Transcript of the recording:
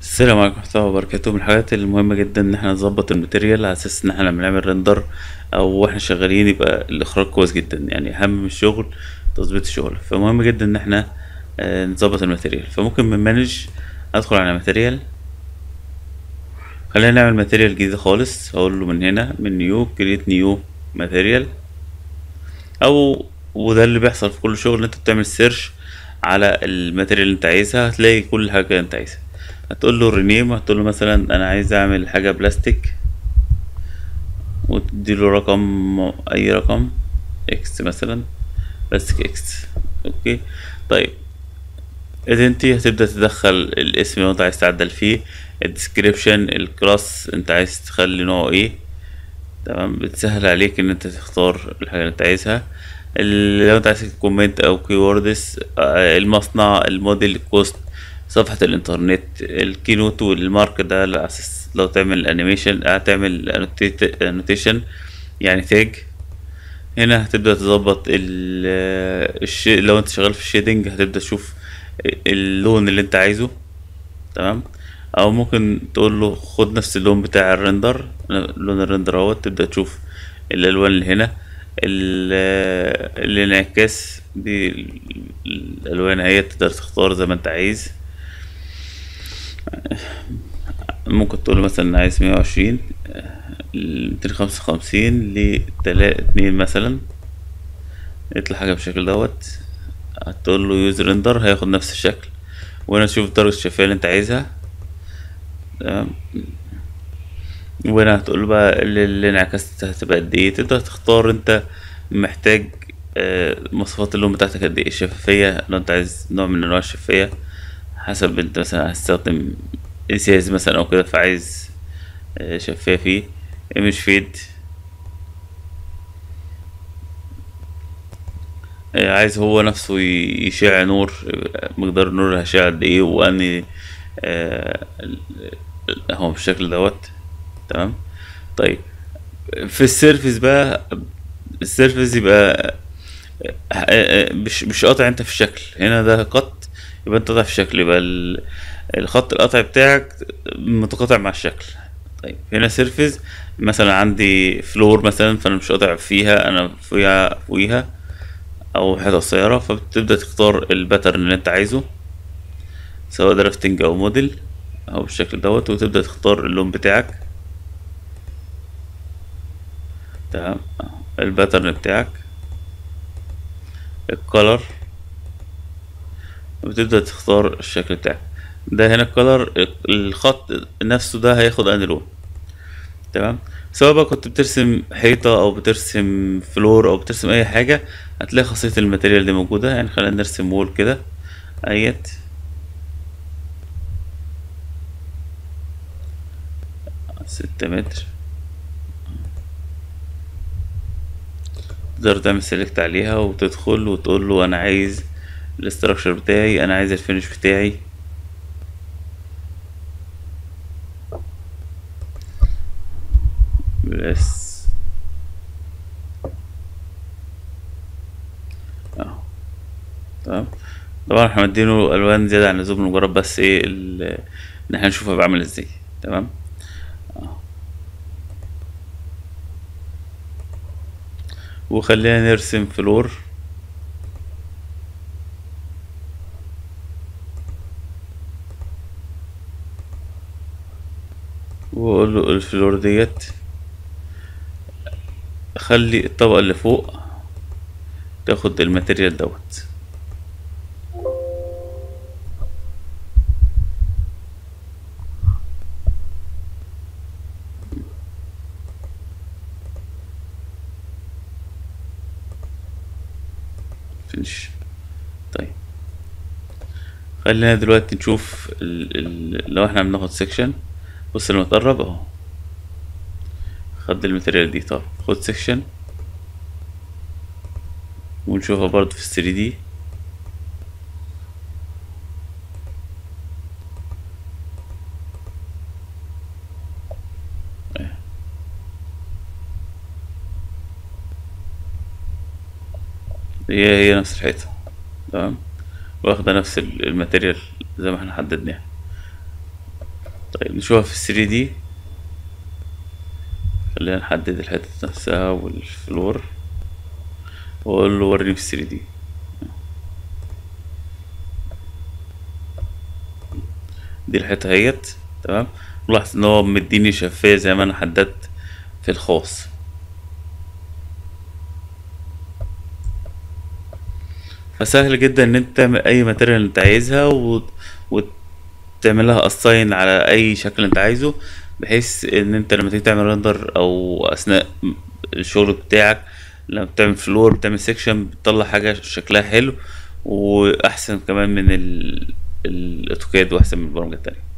السلام عليكم ورحمة الله وبركاته من الحاجات المهمة جدا ان احنا نظبط الماتيريال على اساس ان احنا لما نعمل ريندر او واحنا شغالين يبقى الاخراج كويس جدا يعني اهم من الشغل تظبيط الشغل فمهم جدا ان احنا آه، نظبط الماتيريال فممكن من مانج ادخل على ماتيريال خلينا نعمل ماتيريال جديدة خالص اقول له من هنا من نيو كريت نيو ماتيريال او وده اللي بيحصل في كل شغل ان انت بتعمل سيرش على الماتيريال اللي انت عايزها هتلاقي كل حاجة انت عايزها هتقول له رينيم هتقول له مثلا انا عايز اعمل حاجة بلاستيك وتدي له رقم اي رقم اكس مثلا بلاستيك اكس اوكي طيب اذا انت هتبدأ تدخل الاسم اللي انت عايز تعدل فيه الديسكريبشن الكلاس انت عايز تخلي نوعه ايه تمام بتسهل عليك ان انت تختار الحاجة اللي انت عايزها ال- لو انت عايز كومنت او كيوردز المصنع الموديل الكوست صفحة الانترنت الكينوت والمارك ده على اساس لو تعمل انيميشن هتعمل انوتيشن يعني تاج هنا هتبدأ تظبط ال الش... لو انت شغال في الشيدنج هتبدأ تشوف اللون اللي انت عايزه تمام او ممكن تقول له خد نفس اللون بتاع الرندر لون الرندر اهوت تبدأ تشوف الالوان اللي هنا ال- الانعكاس دي ال- الالوان اهي تقدر تختار زي ما انت عايز ممكن تقول له مثلا عايز مية وعشرين ميتين خمسة وخمسين لتلا اتنين مثلا يطلع حاجة بالشكل دوت هتقول له يوز ريندر هياخد نفس الشكل وهنا تشوف درجة الشفافية اللي انت عايزها تمام وهنا هتقول له بقى ال- الانعكاس هتبقى قد ايه تقدر تختار انت محتاج آه، مواصفات اللون بتاعتك قد ايه الشفافية لو انت عايز نوع من انواع الشفافية حسب انت مثلا هتستخدم ازاز مثلا او كده فعايز آه، شفافي ايمج فيد عايز هو نفسه ي- يشع نور آه، مقدار النور اللي هيشع قد ايه واني آه، ال- ال- هو بالشكل دوت تمام طيب في السيرفيس بقى السيرفيس يبقى آه، آه، مش مش قاطع انت في الشكل هنا ده قط يبقى انت قاطع في الشكل يبقى ال- الخط القطع بتاعك متقاطع مع الشكل طيب هنا سيرفيس مثلا عندي فلور مثلا فانا مش قاطع فيها انا فوقيها فوقيها او حته قصيره فبتبدا تختار الباترن اللي انت عايزه سواء درافتنج او موديل او بالشكل دوت وتبدا تختار اللون بتاعك تمام الباترن بتاعك الكولر وتبدأ تختار الشكل بتاعك ده هنا الكولر الخط نفسه ده هياخد انهي لون تمام سواء بقى كنت بترسم حيطة او بترسم فلور او بترسم اي حاجة هتلاقي خاصية الماتيريال دي موجودة يعني خلينا نرسم وول كده ايت ستة متر تقدر تعمل سيلكت عليها وتدخل وتقول له انا عايز الاستراكشر بتاعي انا عايز الفينش بتاعي بس اهو تمام طبعا احنا مدينه الوان زيادة عن اللزوم مجرد بس ايه ال- ان احنا نشوفه بعمل ازاي تمام اهو. وخلينا نرسم فلور واقول له الفلور ديت خلي الطبقة اللي فوق تاخد الماتيريال دوت فينش طيب خلينا دلوقتي نشوف ال ال لو احنا بناخد سيكشن بص لما تقرب اهو خد الماتيريال دي طب خد سيكشن ونشوفها برضه في الثري دي هي هي نفس الحيطة تمام واخدة نفس ال- الماتيريال زي ما احنا حددناها طيب نشوفها في 3 دي خلينا نحدد الحتة نفسها والفلور واقول له وريني في 3 دي دي الحتة اهيت تمام لاحظ ان هو مديني شفافية زي ما انا حددت في الخاص فسهل جدا ان انت تعمل اي ماتيريال انت عايزها و... وتعملها اساين على اي شكل انت عايزه بحيث ان انت لما تيجي تعمل رندر او اثناء الشغل بتاعك لما بتعمل فلور بتعمل سيكشن بتطلع حاجة شكلها حلو واحسن كمان من ال... الاوتوكاد واحسن من البرامج التانية